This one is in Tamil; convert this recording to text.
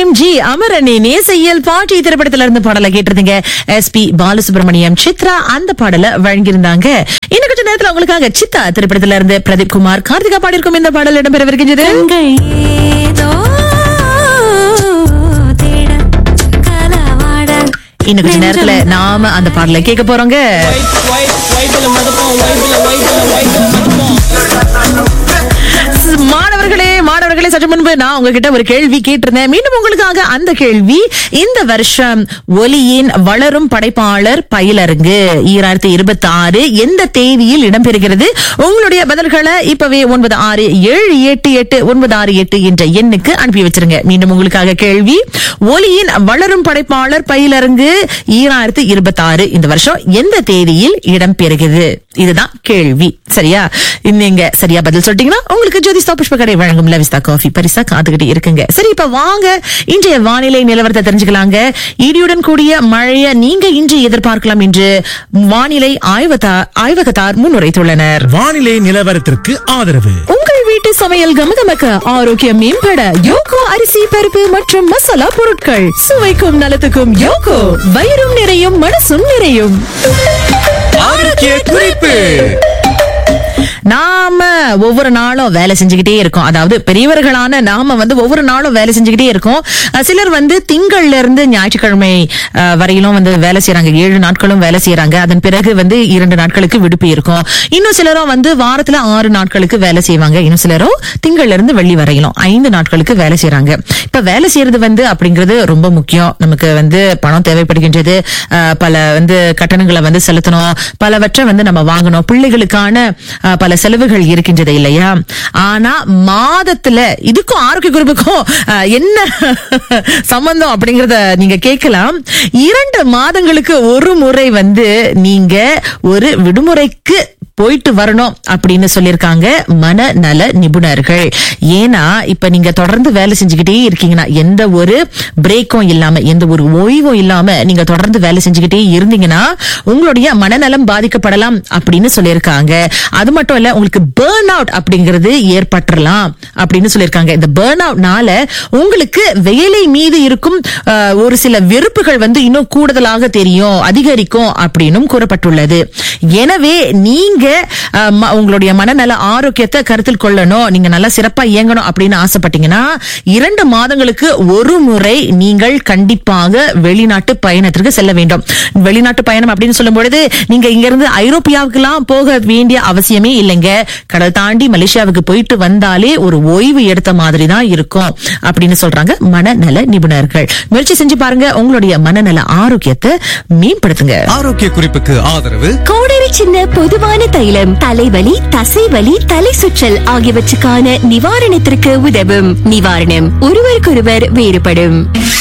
எம் ஜி அமரனே நேசையல் பாட்டி திரைப்படத்துல இருந்து பாடலை கேட்டிருந்தீங்க எஸ் பி பாலசுப்ரமணியம் சித்ரா அந்த பாடலை வழங்கியிருந்தாங்க இன்னும் கொஞ்ச நேரத்துல உங்களுக்காக சித்தா திரைப்படத்துல இருந்து பிரதீப் குமார் கார்த்திகா பாடியிருக்கும் இந்த பாடல் இடம்பெறவிருக்கின்றது கண்கள் ஏதோ தேட களவாட இன்னும் கொஞ்ச நேரத்துல நாம அந்த பாடலை கேட்க போறோங்க மாணவர்களே மாணவர்களே சற்று முன்பு நான் உங்ககிட்ட ஒரு கேள்வி கேட்டிருந்தேன் மீண்டும் உங்களுக்காக அந்த கேள்வி இந்த வருஷம் ஒலியின் வளரும் படைப்பாளர் பயிலரங்கு ஈராயிரத்தி இருபத்தி ஆறு எந்த தேதியில் இடம்பெறுகிறது உங்களுடைய பதில்களை இப்பவே ஒன்பது ஆறு ஏழு எட்டு எட்டு ஒன்பது ஆறு எட்டு என்ற எண்ணுக்கு அனுப்பி வச்சிருங்க மீண்டும் உங்களுக்காக கேள்வி ஒலியின் வளரும் படைப்பாளர் பயிலரங்கு ஈராயிரத்தி இருபத்தி ஆறு இந்த வருஷம் எந்த தேதியில் இடம்பெறுகிறது இதுதான் கேள்வி சரியா நீங்க சரியா பதில் சொல்லிட்டீங்கன்னா உங்களுக்கு ஜோதிஸ்தா புஷ்பகடை வழங்கும் லவிஸ்தா காஃபி பரிசா காத்துக்கிட்டு இருக்குங்க சரி இப்ப வாங்க இன்றைய வானிலை நிலவரத்தை தெரிஞ்சுக்கலாங்க இடியுடன் கூடிய மழைய நீங்க இன்று எதிர்பார்க்கலாம் என்று வானிலை ஆய்வதா- ஆய்வகத்தார் முன்னுரைத்துள்ளனர் வானிலை நிலவரத்திற்கு ஆதரவு உங்கள் வீட்டு சமையல் கமகமக்க ஆரோக்கியம் மேம்பட யோகோ அரிசி பருப்பு மற்றும் மசாலா பொருட்கள் சுவைக்கும் நலத்துக்கும் யோகோ வயிறும் நிறையும் மனசும் நிறையும் ஆரோக்கிய குறிப்பு நாம ஒவ்வொரு நாளும் வேலை செஞ்சுக்கிட்டே இருக்கோம் அதாவது பெரியவர்களான நாம வந்து ஒவ்வொரு நாளும் வேலை செஞ்சுக்கிட்டே இருக்கோம் அஹ் சிலர் வந்து திங்கள்ல இருந்து ஞாயிற்றுக்கிழமை அஹ், வரையிலும் வந்து வேலை செய்யறாங்க ஏழு நாட்களும் வேலை செய்யறாங்க அதன் பிறகு வந்து இரண்டு நாட்களுக்கு விடுப்பு இருக்கும் இன்னும் சிலரும் வந்து வாரத்துல ஆறு நாட்களுக்கு வேலை செய்வாங்க இன்னும் சிலரும் திங்கள்ல இருந்து வெள்ளி வரையிலும் ஐந்து நாட்களுக்கு வேலை செய்யறாங்க இப்ப வேலை செய்யறது வந்து அப்படிங்கிறது ரொம்ப முக்கியம் நமக்கு வந்து பணம் தேவைப்படுகின்றது அஹ், பல வந்து கட்டணங்களை வந்து செலுத்தணும் பலவற்றை வந்து நம்ம வாங்கணும் பிள்ளைகளுக்கான அஹ், பல செலவுகள் இருக்கின்றது இல்லையா ஆனா மாதத்துல இதுக்கும் ஆரோக்கிய குறிப்புக்கும் அஹ், என்ன சம்பந்தம் அப்படிங்கறத நீங்க கேட்கலாம் இரண்டு மாதங்களுக்கு ஒரு முறை வந்து நீங்க ஒரு விடுமுறைக்கு போயிட்டு வரணும் அப்படின்னு சொல்லியிருக்காங்க மனநல நிபுணர்கள் ஏன்னா இப்ப நீங்க தொடர்ந்து வேலை செஞ்சுக்கிட்டே இருக்கீங்கன்னா எந்த ஒரு பிரேக்கும் இல்லாம எந்த ஒரு ஓய்வும் இல்லாம நீங்க தொடர்ந்து வேலை செஞ்சுக்கிட்டே இருந்தீங்கன்னா உங்களுடைய மனநலம் பாதிக்கப்படலாம் அப்படின்னு சொல்லியிருக்காங்க அது மட்டும் இல்ல உங்களுக்கு பேர்ன் அவுட் அப்படிங்கிறது ஏற்பட்டுறலாம் அப்படின்னு சொல்லியிருக்காங்க இந்த பேர்ன் அவுட்னால உங்களுக்கு வேலை மீது இருக்கும் அஹ், ஒரு சில வெறுப்புகள் வந்து இன்னும் கூடுதலாக தெரியும் அதிகரிக்கும் அப்படின்னும் கூறப்பட்டுள்ளது எனவே நீங்க அஹ், ம- உங்களுடைய மனநல ஆரோக்கியத்தை கருத்தில் கொள்ளணும் நீங்க நல்லா சிறப்பா இயங்கணும் அப்படின்னு ஆசைப்பட்டீங்கன்னா இரண்டு மாதங்களுக்கு ஒரு முறை நீங்கள் கண்டிப்பாக வெளிநாட்டு பயணத்திற்கு செல்ல வேண்டும் வெளிநாட்டு பயணம் அப்படின்னு சொல்லும் பொழுது நீங்க இங்க இருந்து ஐரோப்பியாவுக்கெல்லாம் போக வேண்டிய அவசியமே இல்லைங்க கடல் தாண்டி மலேசியாவுக்கு போயிட்டு வந்தாலே ஒரு ஓய்வு எடுத்த மாதிரி தான் இருக்கும் அப்படின்னு சொல்றாங்க மனநல நிபுணர்கள் முயற்சி செஞ்சு பாருங்க உங்களுடைய மனநல ஆரோக்கியத்தை மேம்படுத்துங்க ஆரோக்கிய குறிப்புக்கு ஆதரவு கோடரி சின்ன பொதுவான தைலம் தலைவலி தசைவலி தலை சுற்றல் ஆகியவற்றுக்கான நிவாரணத்திற்கு உதவும் நிவாரணம் ஒருவருக்கொருவர் வேறுபடும்